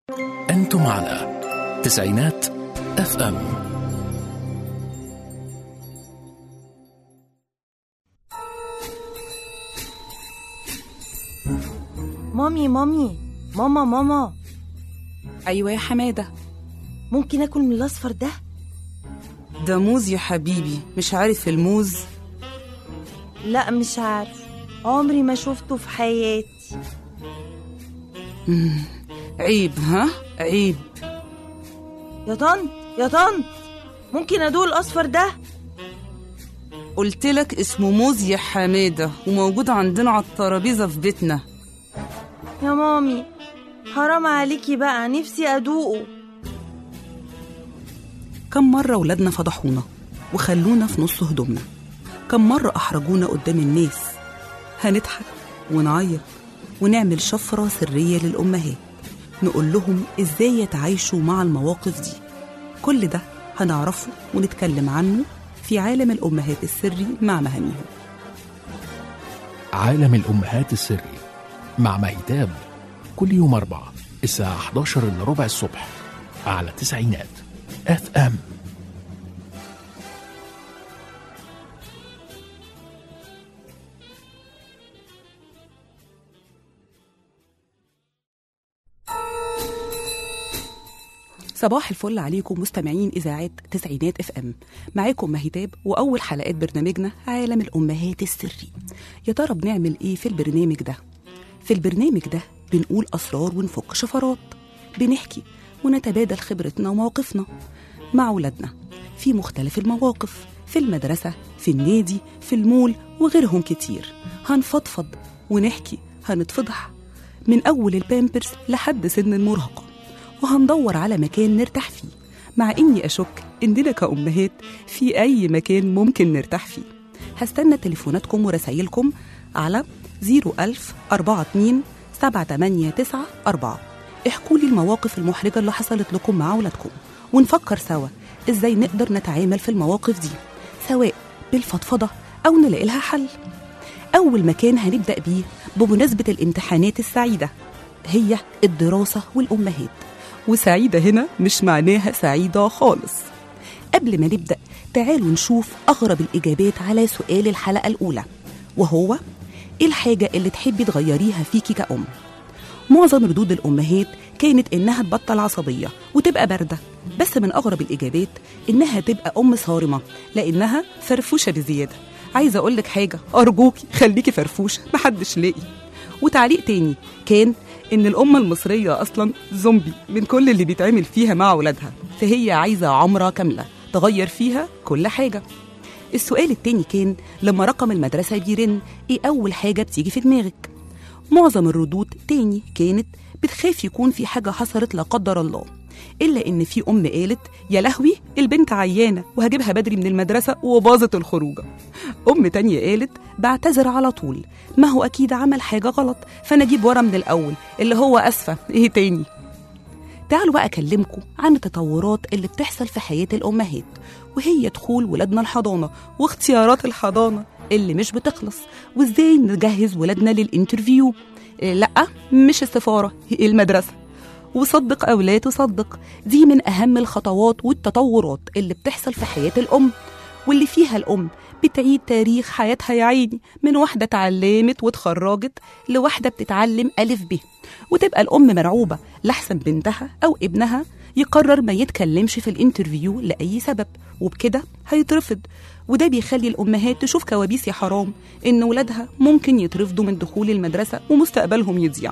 أنتم على تسعينات اف ام مامي مامي ماما ماما أيوة يا حمادة ممكن اكل من الاصفر ده ده موز يا حبيبي مش عارف الموز لا مش عارف عمري ما شفته في حياتي عيب ها عيب يا طنط يا طنط ممكن ادوق الاصفر ده قلت لك اسمه موز يا حمادة وموجود عندنا على الترابيزة في بيتنا يا مامي حرام عليكي بقى نفسي ادوقه كم مرة ولادنا فضحونا وخلونا في نص هدومنا كم مرة أحرجونا قدام الناس هنضحك ونعيط ونعمل شفرة سرية للأمهات نقول لهم إزاي يتعايشوا مع المواقف دي كل ده هنعرفه ونتكلم عنه في عالم الأمهات السري مع مهاميهم عالم الأمهات السري مع مهتاب كل يوم أربعة الساعة 11 إلا ربع الصبح على تسعينات اف ام صباح الفل عليكم مستمعين إذاعات تسعينات اف ام معاكم مهتاب وأول حلقات برنامجنا عالم الأمهات السري يا ترى بنعمل إيه في البرنامج ده؟ في البرنامج ده بنقول أسرار ونفك شفرات بنحكي ونتبادل خبرتنا ومواقفنا مع ولادنا في مختلف المواقف في المدرسة في النادي في المول وغيرهم كتير هنفضفض ونحكي هنتفضح من أول البامبرز لحد سن المراهقة وهندور على مكان نرتاح فيه مع إني أشك إننا كأمهات في أي مكان ممكن نرتاح فيه هستنى تليفوناتكم ورسايلكم على 01000 42 789 احكوا لي المواقف المحرجة اللي حصلت لكم مع أولادكم ونفكر سوا إزاي نقدر نتعامل في المواقف دي سواء بالفضفضة أو نلاقي لها حل أول مكان هنبدأ بيه بمناسبة الامتحانات السعيدة هي الدراسة والأمهات وسعيدة هنا مش معناها سعيدة خالص قبل ما نبدأ تعالوا نشوف أغرب الإجابات على سؤال الحلقة الأولى وهو إيه الحاجة اللي تحبي تغيريها فيكي كأم؟ معظم ردود الأمهات كانت إنها تبطل عصبية وتبقى باردة بس من أغرب الإجابات إنها تبقى أم صارمة لأنها فرفوشة بزيادة عايزة أقولك حاجة أرجوكي خليكي فرفوشة محدش لاقي وتعليق تاني كان إن الأم المصرية أصلا زومبي من كل اللي بيتعمل فيها مع ولادها فهي عايزة عمرة كاملة تغير فيها كل حاجة السؤال التاني كان لما رقم المدرسة بيرن إيه أول حاجة بتيجي في دماغك معظم الردود تاني كانت بتخاف يكون في حاجة حصلت لا قدر الله إلا إن في أم قالت يا لهوي البنت عيانة وهجيبها بدري من المدرسة وباظت الخروجة أم تانية قالت بعتذر على طول ما هو أكيد عمل حاجة غلط فأنا أجيب ورا من الأول اللي هو أسفة إيه تاني تعالوا بقى أكلمكم عن التطورات اللي بتحصل في حياة الأمهات وهي دخول ولادنا الحضانة واختيارات الحضانة اللي مش بتخلص وإزاي نجهز ولادنا للإنترفيو إيه لأ مش السفارة المدرسة وصدق أو لا تصدق دي من أهم الخطوات والتطورات اللي بتحصل في حياة الأم واللي فيها الأم بتعيد تاريخ حياتها يا عيني من واحدة اتعلمت واتخرجت لواحدة بتتعلم ألف ب وتبقى الأم مرعوبة لحسن بنتها أو ابنها يقرر ما يتكلمش في الانترفيو لأي سبب وبكده هيترفض وده بيخلي الأمهات تشوف كوابيس يا حرام إن ولادها ممكن يترفضوا من دخول المدرسة ومستقبلهم يضيع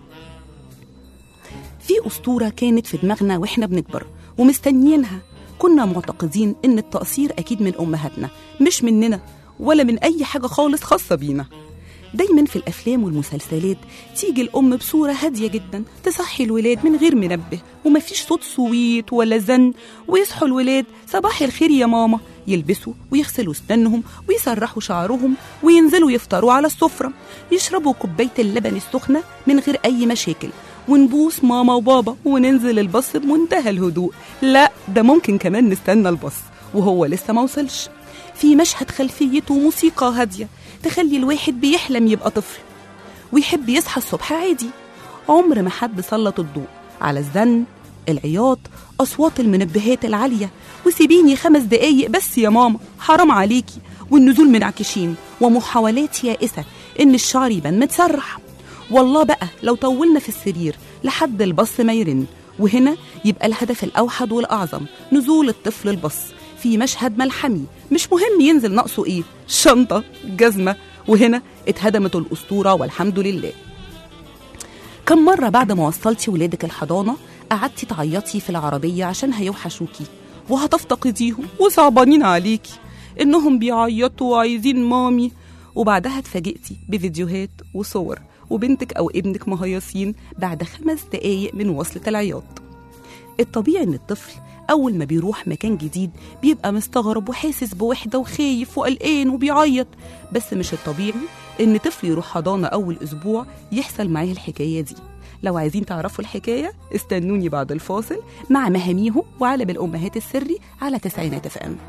في أسطورة كانت في دماغنا وإحنا بنكبر ومستنيينها كنا معتقدين إن التقصير أكيد من أمهاتنا مش مننا ولا من أي حاجة خالص خاصة بينا دايما في الأفلام والمسلسلات تيجي الأم بصورة هادية جدا تصحي الولاد من غير منبه ومفيش صوت صويت ولا زن ويصحوا الولاد صباح الخير يا ماما يلبسوا ويغسلوا اسنانهم ويسرحوا شعرهم وينزلوا يفطروا على السفرة يشربوا كوباية اللبن السخنة من غير أي مشاكل ونبوس ماما وبابا وننزل الباص بمنتهى الهدوء لا ده ممكن كمان نستنى الباص وهو لسه ما وصلش في مشهد خلفيته موسيقى هادية تخلي الواحد بيحلم يبقى طفل ويحب يصحى الصبح عادي عمر ما حد سلط الضوء على الزن العياط أصوات المنبهات العالية وسيبيني خمس دقايق بس يا ماما حرام عليكي والنزول منعكشين ومحاولات يائسة إن الشعر يبان متسرح والله بقى لو طولنا في السرير لحد البص ما يرن وهنا يبقى الهدف الأوحد والأعظم نزول الطفل البص في مشهد ملحمي مش مهم ينزل ناقصه إيه شنطة جزمة وهنا اتهدمت الأسطورة والحمد لله كم مرة بعد ما وصلتي ولادك الحضانة قعدتي تعيطي في العربية عشان هيوحشوكي وهتفتقديهم وصعبانين عليكي إنهم بيعيطوا وعايزين مامي وبعدها اتفاجئتي بفيديوهات وصور وبنتك أو ابنك مهيصين بعد خمس دقايق من وصلة العياط الطبيعي إن الطفل أول ما بيروح مكان جديد بيبقى مستغرب وحاسس بوحدة وخايف وقلقان وبيعيط بس مش الطبيعي إن طفل يروح حضانة أول أسبوع يحصل معاه الحكاية دي لو عايزين تعرفوا الحكاية استنوني بعد الفاصل مع مهاميهم وعالم الأمهات السري على تسعينات اف ام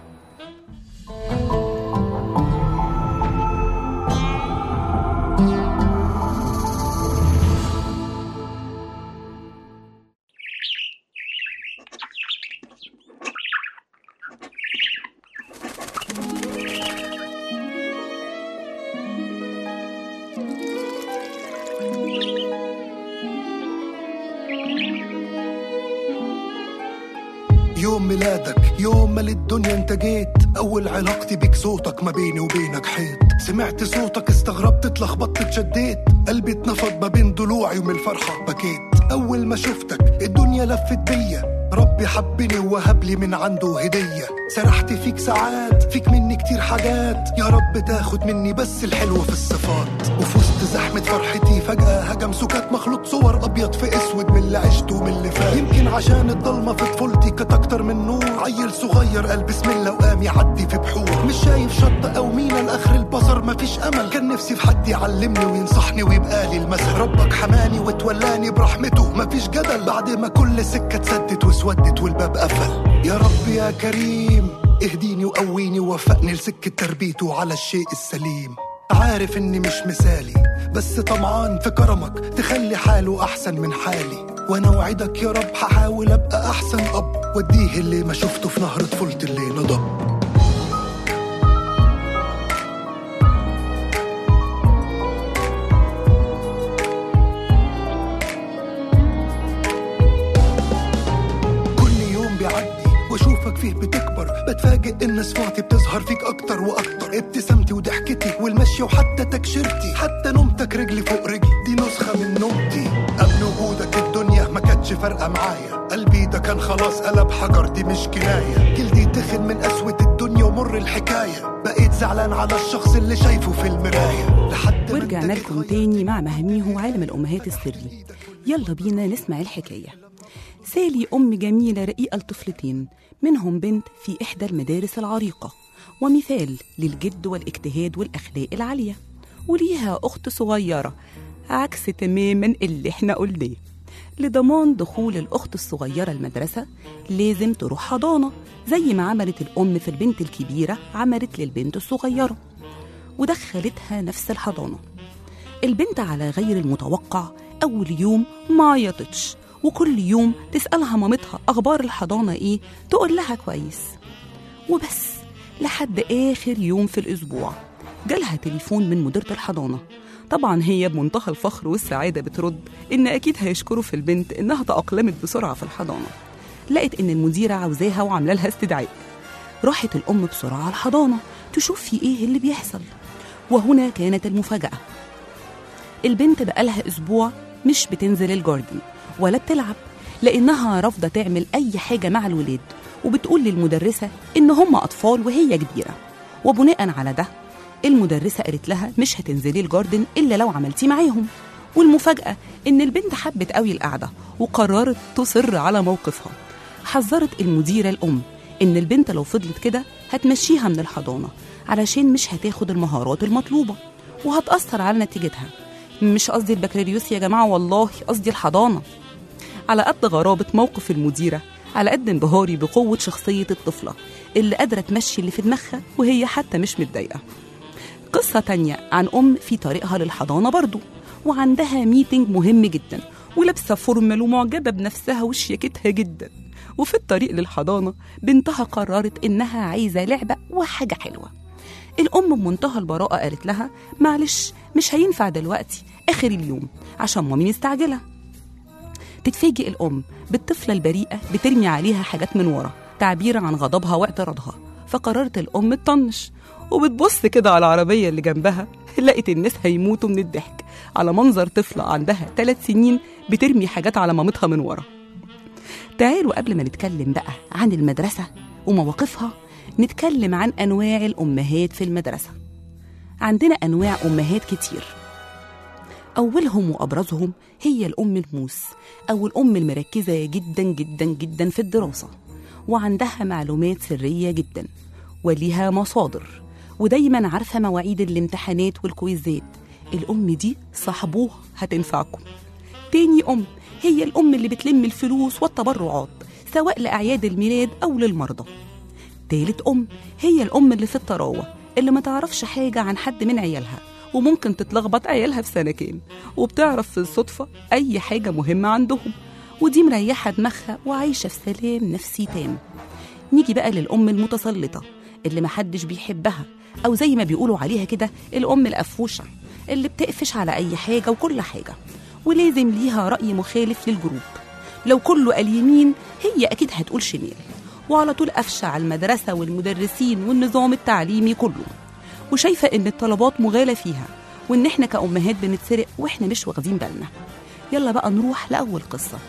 يوم ميلادك يوم ما للدنيا انت جيت اول علاقتي بيك صوتك ما بيني وبينك حيط سمعت صوتك استغربت اتلخبطت اتشديت قلبي اتنفض ما بين ضلوعي ومن الفرحة بكيت اول ما شفتك الدنيا لفت بيا ربي حبني ووهب لي من عنده هدية سرحت فيك ساعات فيك مني كتير حاجات يا رب تاخد مني بس الحلو في الصفات وفي وسط زحمة فرحتي فجأة هجم سكات مخلوط صور أبيض في أسود من اللي عشته ومن اللي فات يمكن عشان الضلمة في طفولتي كانت أكتر من نور عيل صغير قال بسم الله وقام يعدي في بحور مش شايف شط أو مينا لآخر البصر مفيش أمل كان نفسي في حد يعلمني وينصحني ويبقى لي المثل ربك حماني وتولاني برحمته مفيش جدل بعد ما كل سكة اتسدت واسودت والباب قفل يا رب يا كريم اهديني وقويني ووفقني لسكة تربيته على الشيء السليم عارف اني مش مثالي بس طمعان في كرمك تخلي حاله احسن من حالي وانا وعدك يا رب هحاول ابقى احسن اب واديه اللي ما شفته في نهر طفولتي اللي نضب كل يوم بيعدي واشوفك فيه بتكبر بتفاجئ ان صفاتي بتظهر فيك اكتر واكتر ابتسامتي وضحكتي والمشي وحتى تكشيرتي حتى نومتك رجلي فوق رجلي دي نسخه من نومتي قبل وجودك الدنيا ما كانتش فارقه معايا قلبي ده كان خلاص قلب حجر دي مش كنايه جلدي تخن من قسوه الدنيا ومر الحكايه بقيت زعلان على الشخص اللي شايفه في المرايه لحد ما ورجعنا انت لكم جيت تاني مع مهاميه وعالم الأمهات السري يلا بينا نسمع الحكاية سالي أم جميلة رقيقة لطفلتين منهم بنت في إحدى المدارس العريقة ومثال للجد والاجتهاد والأخلاق العالية وليها أخت صغيرة عكس تماما اللي احنا قلناه لضمان دخول الأخت الصغيرة المدرسة لازم تروح حضانة زي ما عملت الأم في البنت الكبيرة عملت للبنت الصغيرة ودخلتها نفس الحضانة البنت على غير المتوقع أول يوم ما عيطتش وكل يوم تسألها مامتها أخبار الحضانة إيه تقول لها كويس وبس لحد آخر يوم في الأسبوع جالها تليفون من مديرة الحضانة طبعا هي بمنتهى الفخر والسعادة بترد إن أكيد هيشكروا في البنت إنها تأقلمت بسرعة في الحضانة لقت إن المديرة عاوزاها وعاملة لها استدعاء راحت الأم بسرعة على الحضانة تشوف في إيه اللي بيحصل وهنا كانت المفاجأة البنت بقالها أسبوع مش بتنزل الجاردن ولا بتلعب لأنها رافضة تعمل أي حاجة مع الولاد وبتقول للمدرسة إن هم أطفال وهي كبيرة وبناء على ده المدرسة قالت لها مش هتنزلي الجاردن إلا لو عملتي معاهم والمفاجأة إن البنت حبت قوي القعدة وقررت تصر على موقفها حذرت المديرة الأم إن البنت لو فضلت كده هتمشيها من الحضانة علشان مش هتاخد المهارات المطلوبة وهتأثر على نتيجتها مش قصدي البكالوريوس يا جماعة والله قصدي الحضانة على قد غرابة موقف المديرة على قد انبهاري بقوة شخصية الطفلة اللي قادرة تمشي اللي في دماغها وهي حتى مش متضايقة قصة تانية عن أم في طريقها للحضانة برضو وعندها ميتنج مهم جدا ولابسة فورمال ومعجبة بنفسها وشياكتها جدا وفي الطريق للحضانة بنتها قررت إنها عايزة لعبة وحاجة حلوة الأم بمنتهى البراءة قالت لها معلش مش هينفع دلوقتي آخر اليوم عشان مامي مستعجلة تتفاجئ الأم بالطفلة البريئة بترمي عليها حاجات من ورا تعبير عن غضبها واعتراضها فقررت الأم تطنش وبتبص كده على العربية اللي جنبها لقت الناس هيموتوا من الضحك على منظر طفلة عندها ثلاث سنين بترمي حاجات على مامتها من ورا تعالوا قبل ما نتكلم بقى عن المدرسة ومواقفها نتكلم عن أنواع الأمهات في المدرسة عندنا أنواع أمهات كتير أولهم وأبرزهم هي الأم الموس أو الأم المركزة جدا جدا جدا في الدراسة وعندها معلومات سرية جدا وليها مصادر ودايما عارفة مواعيد الامتحانات والكويزات الأم دي صاحبوها هتنفعكم تاني أم هي الأم اللي بتلم الفلوس والتبرعات سواء لأعياد الميلاد أو للمرضى تالت أم هي الأم اللي في الطراوة اللي ما تعرفش حاجة عن حد من عيالها وممكن تتلخبط عيالها في سنة كام وبتعرف في الصدفة أي حاجة مهمة عندهم ودي مريحة دماغها وعايشة في سلام نفسي تام نيجي بقى للأم المتسلطة اللي محدش بيحبها أو زي ما بيقولوا عليها كده الأم القفوشة اللي بتقفش على أي حاجة وكل حاجة ولازم ليها رأي مخالف للجروب لو كله قال يمين هي أكيد هتقول شمال وعلى طول قفشة على المدرسة والمدرسين والنظام التعليمي كله وشايفة إن الطلبات مغالى فيها وإن إحنا كأمهات بنتسرق وإحنا مش واخدين بالنا يلا بقى نروح لأول قصة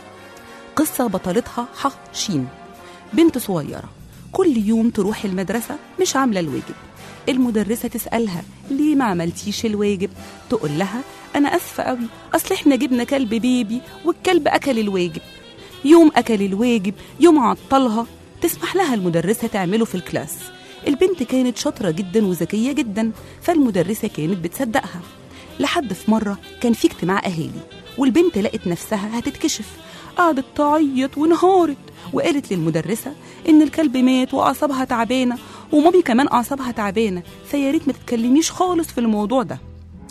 قصة بطلتها ح شين بنت صغيرة كل يوم تروح المدرسة مش عاملة الواجب المدرسة تسألها ليه ما عملتيش الواجب تقول لها أنا أسفة قوي أصل إحنا جبنا كلب بيبي والكلب أكل الواجب يوم أكل الواجب يوم عطلها تسمح لها المدرسة تعمله في الكلاس البنت كانت شاطرة جدا وذكية جدا فالمدرسة كانت بتصدقها لحد في مرة كان في اجتماع أهالي والبنت لقت نفسها هتتكشف قعدت تعيط وانهارت وقالت للمدرسة إن الكلب مات وأعصابها تعبانة ومامي كمان أعصابها تعبانة فيا ريت ما تتكلميش خالص في الموضوع ده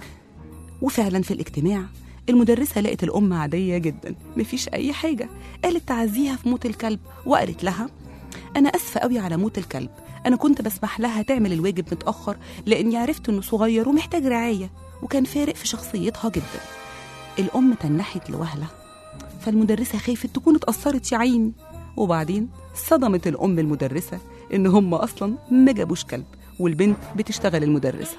وفعلا في الاجتماع المدرسة لقت الأم عادية جدا مفيش أي حاجة قالت تعزيها في موت الكلب وقالت لها أنا أسفة قوي على موت الكلب أنا كنت بسمح لها تعمل الواجب متأخر لأني عرفت إنه صغير ومحتاج رعاية وكان فارق في شخصيتها جدا الأم تنحت لوهلة فالمدرسة خافت تكون اتأثرت يا عيني وبعدين صدمت الأم المدرسة إن هم أصلا ما جابوش كلب والبنت بتشتغل المدرسة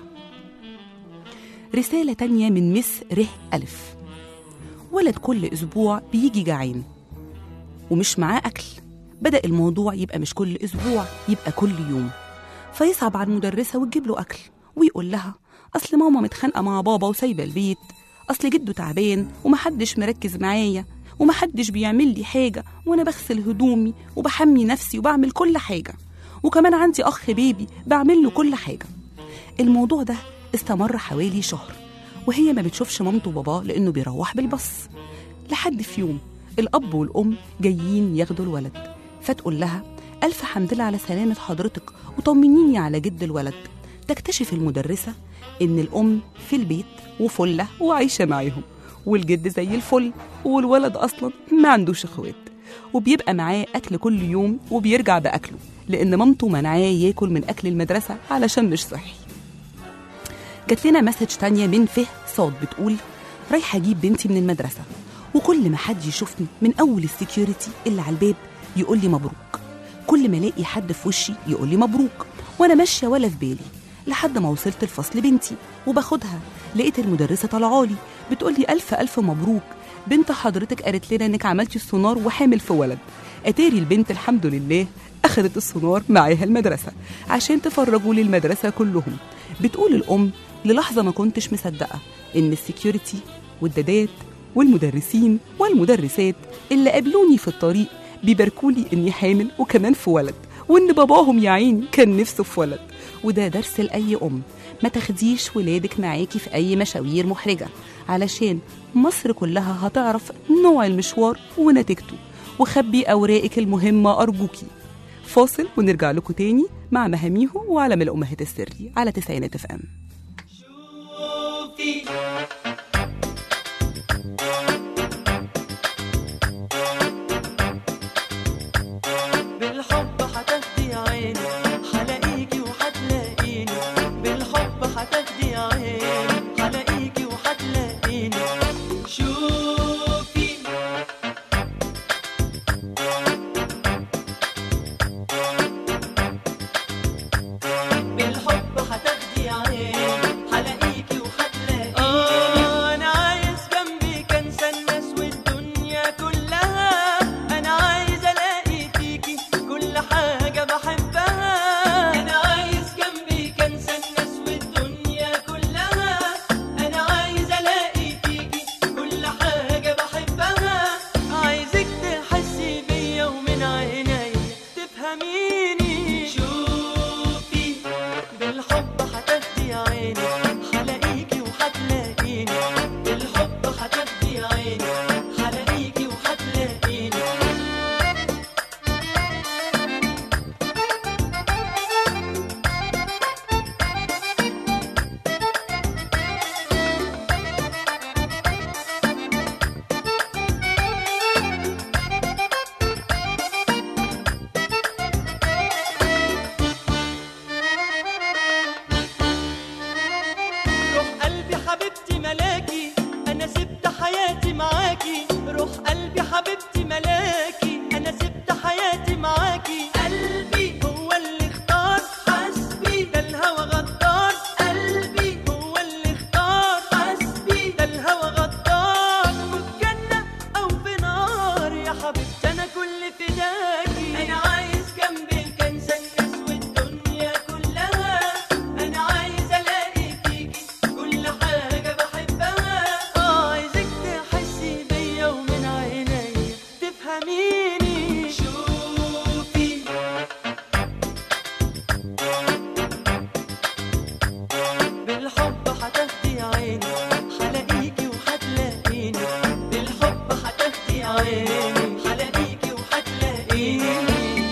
رسالة تانية من مس ره ألف ولد كل أسبوع بيجي جعان ومش معاه أكل بدأ الموضوع يبقى مش كل أسبوع يبقى كل يوم فيصعب على المدرسة وتجيب له أكل ويقول لها أصل ماما متخانقة مع بابا وسايبة البيت أصل جده تعبان ومحدش مركز معايا ومحدش بيعمل لي حاجة وأنا بغسل هدومي وبحمي نفسي وبعمل كل حاجة وكمان عندي أخ بيبي بعمل له كل حاجة الموضوع ده استمر حوالي شهر وهي ما بتشوفش مامته وباباه لأنه بيروح بالبص لحد في يوم الأب والأم جايين ياخدوا الولد فتقول لها ألف حمد لله على سلامة حضرتك وطمنيني على جد الولد تكتشف المدرسة إن الأم في البيت وفلة وعايشة معاهم والجد زي الفل والولد أصلا ما عندوش إخوات وبيبقى معاه أكل كل يوم وبيرجع بأكله لأن مامته منعاه ياكل من أكل المدرسة علشان مش صحي جات لنا مسج تانية من فه صاد بتقول رايحة أجيب بنتي من المدرسة وكل ما حد يشوفني من أول السكيورتي اللي على الباب يقول لي مبروك كل ما الاقي حد في وشي يقول لي مبروك وانا ماشيه ولا في بالي لحد ما وصلت الفصل بنتي وباخدها لقيت المدرسه طالعالي بتقول لي الف الف مبروك بنت حضرتك قالت لنا انك عملتي السونار وحامل في ولد اتاري البنت الحمد لله اخذت السونار معاها المدرسه عشان تفرجوا لي المدرسه كلهم بتقول الام للحظه ما كنتش مصدقه ان السكيورتي والدادات والمدرسين والمدرسات اللي قابلوني في الطريق بيباركولي اني حامل وكمان في ولد وان باباهم يا عيني كان نفسه في ولد وده درس لاي ام ما تاخديش ولادك معاكي في اي مشاوير محرجه علشان مصر كلها هتعرف نوع المشوار ونتيجته وخبي اوراقك المهمه ارجوكي فاصل ونرجع لكم تاني مع مهاميهم وعالم الامهات السري على تسعينات اف ام عيني حلاقيكي وحتلاقيني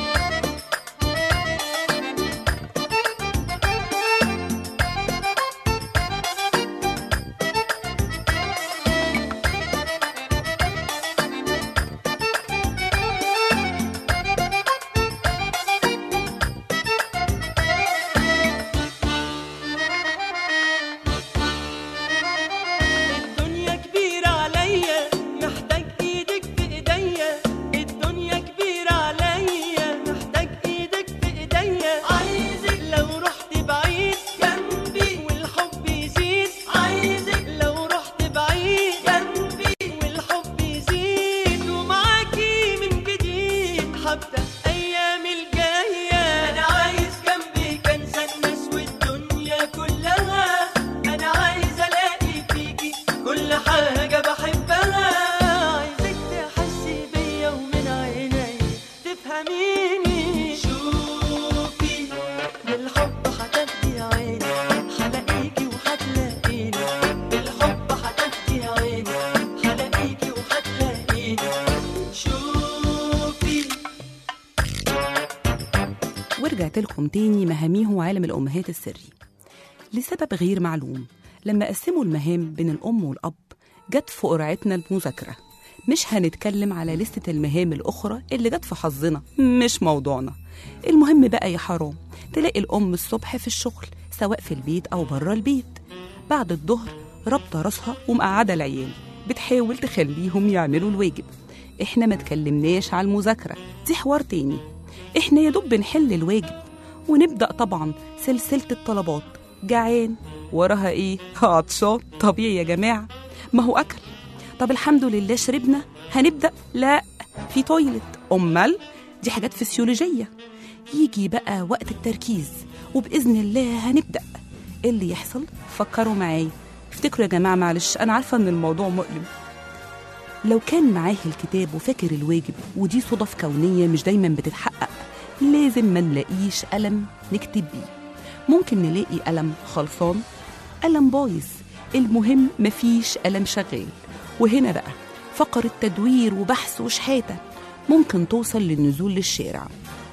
الدنيا كبيرة عليا محتاج ايدك في ايديا الدنيا كبيرة عليا محتاج ايدك في ايديا عايزك لو رحت بعيد جنبي والحب يزيد عايزك لو رحت بعيد جنبي والحب يزيد ومعاكي من جديد هبدأ ايام الجاية انا عايز جنبي انسى الناس والدنيا كلها انا عايز الاقي فيكي كل حاجة بحبها عايزك تحسي بيا ومن عيني تفهميني شوفي بالحب هتاخدي عيني هلاقيكي وهتلاقيني بالحب هتاخدي عيني هلاقيكي وهتلاقيني شوفي ورجعت لكم تاني مهاميه عالم الأمهات السري لسبب غير معلوم لما قسموا المهام بين الأم والأب جت في قرعتنا المذاكرة مش هنتكلم على لستة المهام الأخرى اللي جت في حظنا مش موضوعنا المهم بقى يا حرام تلاقي الأم الصبح في الشغل سواء في البيت أو بره البيت بعد الظهر رابطة راسها ومقعدة العيال بتحاول تخليهم يعملوا الواجب احنا ما تكلمناش على المذاكرة دي حوار تاني احنا يا دوب بنحل الواجب ونبدأ طبعا سلسلة الطلبات جعان وراها ايه عطشان طبيعي يا جماعة ما هو أكل طب الحمد لله شربنا هنبدأ لا في تويلت أمال دي حاجات فسيولوجية يجي بقى وقت التركيز وبإذن الله هنبدأ إيه اللي يحصل فكروا معايا افتكروا يا جماعة معلش أنا عارفة إن الموضوع مؤلم لو كان معاه الكتاب وفاكر الواجب ودي صدف كونية مش دايما بتتحقق لازم ما نلاقيش قلم نكتب بيه ممكن نلاقي قلم خلصان قلم بايظ المهم مفيش قلم شغال وهنا بقى فقرة تدوير وبحث وشحاتة ممكن توصل للنزول للشارع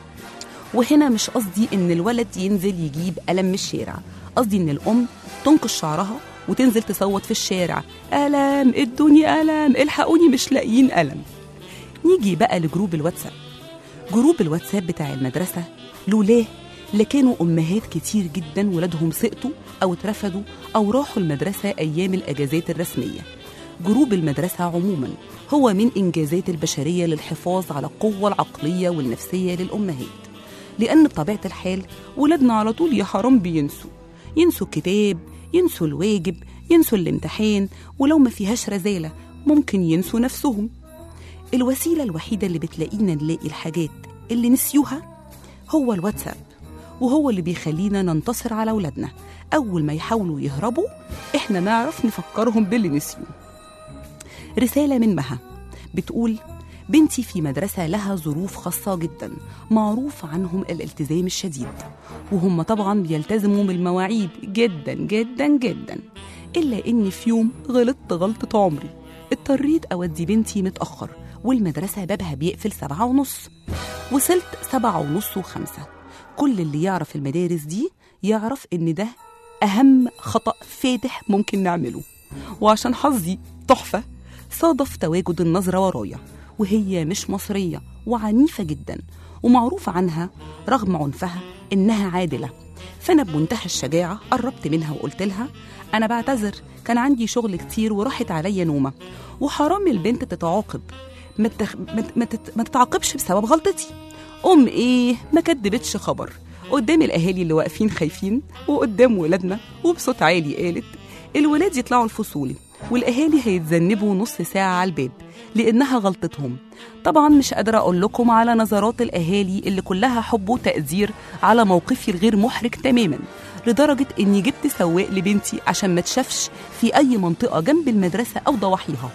وهنا مش قصدي ان الولد ينزل يجيب قلم من الشارع قصدي ان الام تنقش شعرها وتنزل تصوت في الشارع قلم ادوني قلم الحقوني مش لاقيين قلم نيجي بقى لجروب الواتساب جروب الواتساب بتاع المدرسة لولاه لكانوا أمهات كتير جدا ولادهم سقطوا أو اترفدوا أو راحوا المدرسة أيام الأجازات الرسمية جروب المدرسة عموما هو من إنجازات البشرية للحفاظ على القوة العقلية والنفسية للأمهات لأن بطبيعة الحال ولادنا على طول يا حرام بينسوا ينسوا الكتاب ينسوا الواجب ينسوا الامتحان ولو ما فيهاش رزالة ممكن ينسوا نفسهم الوسيلة الوحيدة اللي بتلاقينا نلاقي الحاجات اللي نسيوها هو الواتساب وهو اللي بيخلينا ننتصر على أولادنا أول ما يحاولوا يهربوا إحنا نعرف نفكرهم باللي نسيوه رسالة من مها بتقول بنتي في مدرسة لها ظروف خاصة جدا معروف عنهم الالتزام الشديد وهم طبعا بيلتزموا بالمواعيد جدا جدا جدا إلا إني في يوم غلطت غلطة عمري اضطريت أودي بنتي متأخر والمدرسة بابها بيقفل سبعة ونص وصلت سبعة ونص وخمسة كل اللي يعرف المدارس دي يعرف إن ده أهم خطأ فادح ممكن نعمله وعشان حظي تحفة صادف تواجد النظرة ورايا وهي مش مصرية وعنيفة جدا ومعروف عنها رغم عنفها إنها عادلة فأنا بمنتهى الشجاعة قربت منها وقلت لها أنا بعتذر كان عندي شغل كتير وراحت عليا نومة وحرام البنت تتعاقب ما, تخ... ما... ت- ما, تت... ما تتعاقبش بسبب غلطتي أم إيه ما كدبتش خبر قدام الأهالي اللي واقفين خايفين وقدام ولادنا وبصوت عالي قالت الولاد يطلعوا الفصول والأهالي هيتذنبوا نص ساعة على الباب لأنها غلطتهم طبعا مش قادرة أقول لكم على نظرات الأهالي اللي كلها حب وتقدير على موقفي الغير محرج تماما لدرجة إني جبت سواق لبنتي عشان ما تشافش في أي منطقة جنب المدرسة أو ضواحيها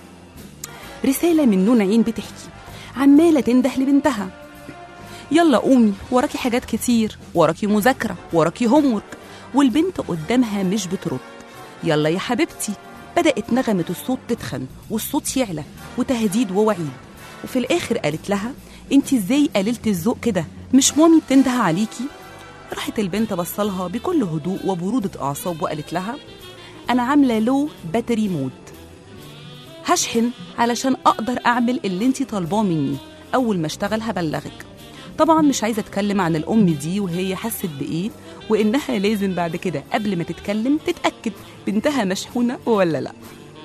رسالة من نون عين بتحكي عمالة تنده لبنتها يلا قومي وراكي حاجات كتير وراكي مذاكرة وراكي هومورك والبنت قدامها مش بترد يلا يا حبيبتي بدأت نغمة الصوت تتخن والصوت يعلى وتهديد ووعيد وفي الآخر قالت لها انت ازاي قللت الذوق كده مش مامي بتنده عليكي راحت البنت بصلها بكل هدوء وبرودة أعصاب وقالت لها أنا عاملة لو باتري مود هشحن علشان أقدر أعمل اللي انتي طالباه مني أول ما اشتغل هبلغك طبعا مش عايزة أتكلم عن الأم دي وهي حست بإيه وإنها لازم بعد كده قبل ما تتكلم تتأكد بنتها مشحونة ولا لأ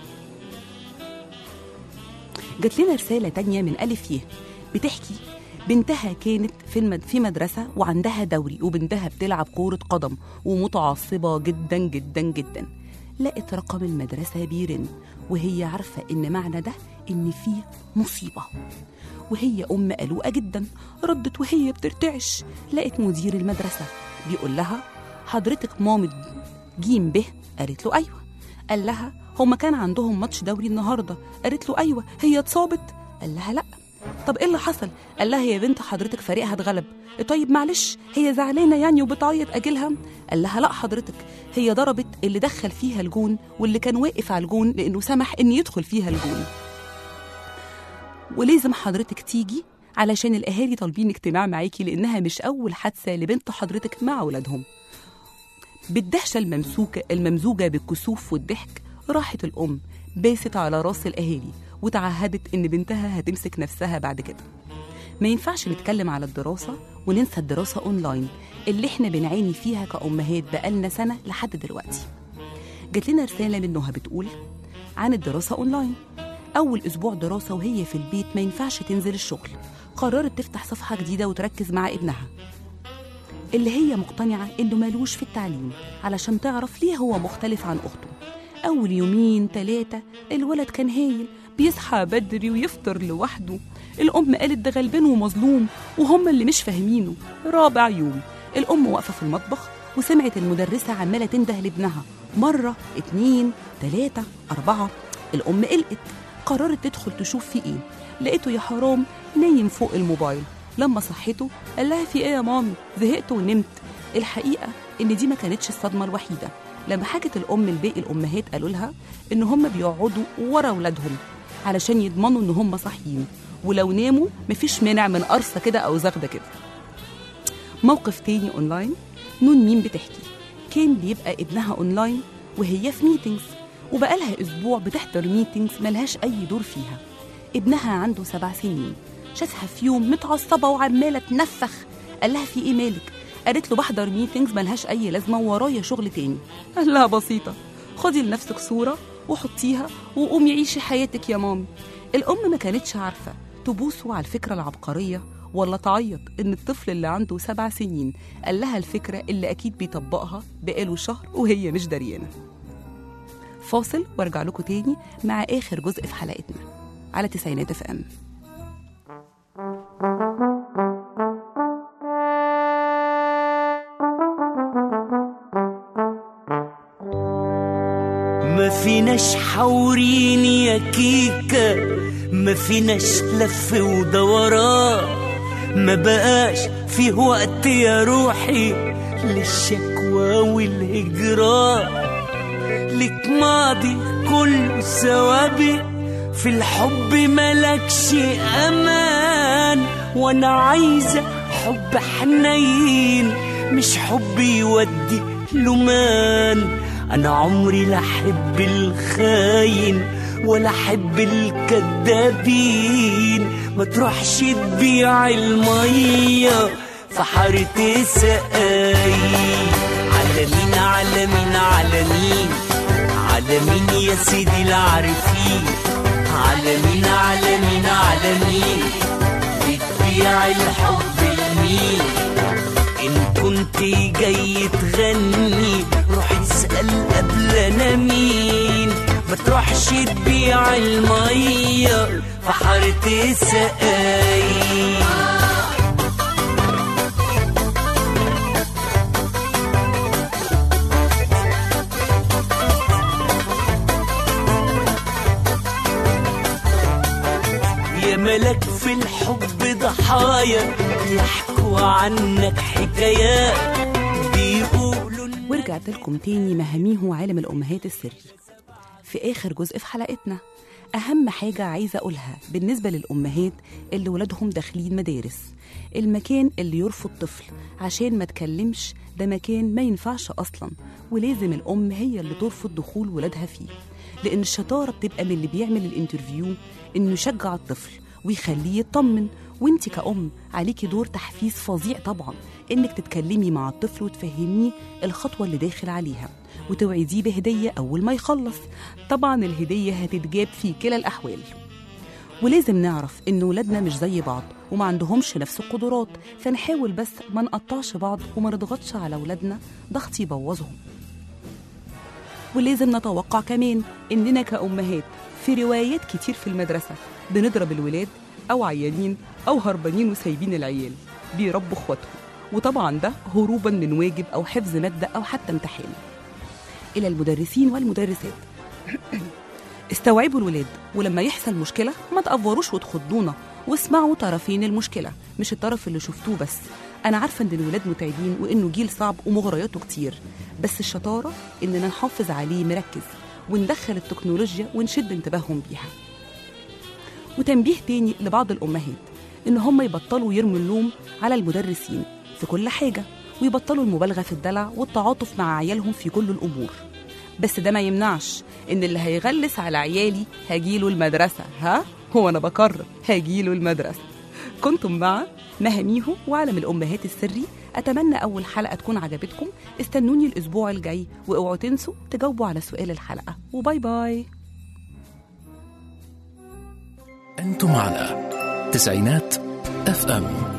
جات لنا رسالة تانية من ألف يه بتحكي بنتها كانت في المد... في مدرسة وعندها دوري وبنتها بتلعب كورة قدم ومتعصبة جدا جدا جدا لقت رقم المدرسة بيرن وهي عارفة إن معنى ده إن فيه مصيبة وهي أم قلوقة جدا ردت وهي بترتعش لقت مدير المدرسة بيقول لها حضرتك مامة جيم به قالت له أيوة قال لها هما كان عندهم ماتش دوري النهارده قالت له ايوه هي اتصابت قال لها لا طب ايه اللي حصل قال لها يا بنت حضرتك فريقها اتغلب طيب معلش هي زعلانه يعني وبتعيط اجلها قال لها لا حضرتك هي ضربت اللي دخل فيها الجون واللي كان واقف على الجون لانه سمح ان يدخل فيها الجون ولازم حضرتك تيجي علشان الاهالي طالبين اجتماع معاكي لانها مش اول حادثه لبنت حضرتك مع اولادهم بالدهشه الممسوكه الممزوجه بالكسوف والضحك راحت الام باست على راس الاهالي وتعهدت ان بنتها هتمسك نفسها بعد كده ما ينفعش نتكلم على الدراسه وننسى الدراسه اونلاين اللي احنا بنعاني فيها كامهات بقالنا سنه لحد دلوقتي جات لنا رساله من نهى بتقول عن الدراسه اونلاين اول اسبوع دراسه وهي في البيت ما ينفعش تنزل الشغل قررت تفتح صفحه جديده وتركز مع ابنها اللي هي مقتنعة إنه مالوش في التعليم علشان تعرف ليه هو مختلف عن أخته أول يومين تلاتة الولد كان هايل بيصحى بدري ويفطر لوحده الأم قالت ده غلبان ومظلوم وهم اللي مش فاهمينه رابع يوم الأم واقفة في المطبخ وسمعت المدرسة عمالة تنده لابنها مرة اتنين تلاتة أربعة الأم قلقت قررت تدخل تشوف في إيه لقيته يا حرام نايم فوق الموبايل لما صحته قال لها في ايه يا مامي زهقت ونمت الحقيقه ان دي ما كانتش الصدمه الوحيده لما حكت الام لباقي الامهات قالوا لها ان هم بيقعدوا ورا اولادهم علشان يضمنوا ان هم صاحيين ولو ناموا مفيش مانع من قرصه كده او زغده كده موقف تاني اونلاين نون مين بتحكي كان بيبقى ابنها اونلاين وهي في ميتينجز وبقالها اسبوع بتحضر ميتينجز ملهاش اي دور فيها ابنها عنده سبع سنين شافها في يوم متعصبه وعماله تنفخ قال لها في ايه مالك قالت له بحضر ميتينجز ملهاش اي لازمه ورايا شغل تاني قال لها بسيطه خدي لنفسك صوره وحطيها وقومي عيشي حياتك يا مامي الام ما كانتش عارفه تبوسه على الفكره العبقريه ولا تعيط ان الطفل اللي عنده سبع سنين قال لها الفكره اللي اكيد بيطبقها بقاله شهر وهي مش دريانه فاصل وارجع لكم تاني مع اخر جزء في حلقتنا على تسعينات اف ام ما فيناش حورين يا كيكة ما فيناش لف ودوران ما بقاش فيه وقت يا روحي للشكوى والهجران لك ماضي كله سوابق في الحب ملكش امان وانا عايزه حب حنين مش حب يودي لمان انا عمري لا احب الخاين ولا احب الكدابين ما تروحش تبيع الميه في حارة سقاي على مين على مين على مين على مين يا سيدي العارفين على مين على مين على مين بتبيع الحب لمين ان كنت جاي تغني روح اسأل قبل انا مين ما تروحش تبيع المية في حارة سقاي يا ملك في الحب ضحايا يحكوا عنك حكايات بيقولوا إن ورجعت لكم تاني مهاميه عالم الأمهات السري في آخر جزء في حلقتنا أهم حاجة عايزة أقولها بالنسبة للأمهات اللي ولادهم داخلين مدارس المكان اللي يرفض طفل عشان ما تكلمش ده مكان ما ينفعش أصلا ولازم الأم هي اللي ترفض دخول ولادها فيه لأن الشطارة بتبقى من اللي بيعمل الانترفيو إنه يشجع الطفل ويخليه يطمن وانت كأم عليكي دور تحفيز فظيع طبعا انك تتكلمي مع الطفل وتفهميه الخطوة اللي داخل عليها وتوعديه بهدية أول ما يخلص طبعا الهدية هتتجاب في كلا الأحوال ولازم نعرف إن ولادنا مش زي بعض وما عندهمش نفس القدرات فنحاول بس ما نقطعش بعض وما نضغطش على ولادنا ضغط يبوظهم ولازم نتوقع كمان إننا كأمهات في روايات كتير في المدرسة بنضرب الولاد أو عيانين أو هربانين وسايبين العيال بيربوا إخواتهم وطبعا ده هروبا من واجب أو حفظ مادة أو حتى امتحان إلى المدرسين والمدرسات استوعبوا الولاد ولما يحصل مشكلة ما تقفروش وتخضونا واسمعوا طرفين المشكلة مش الطرف اللي شفتوه بس أنا عارفة إن الولاد متعبين وإنه جيل صعب ومغرياته كتير بس الشطارة إننا نحافظ عليه مركز وندخل التكنولوجيا ونشد انتباههم بيها وتنبيه تاني لبعض الأمهات إن هم يبطلوا يرموا اللوم على المدرسين في كل حاجة ويبطلوا المبالغة في الدلع والتعاطف مع عيالهم في كل الأمور بس ده ما يمنعش إن اللي هيغلس على عيالي هجيله المدرسة ها؟ هو أنا بكرر هجيله المدرسة كنتم مع مها ميهو وعالم الأمهات السري أتمنى أول حلقة تكون عجبتكم استنوني الأسبوع الجاي واوعوا تنسوا تجاوبوا على سؤال الحلقة وباي باي أنتم على تسعينات اف ام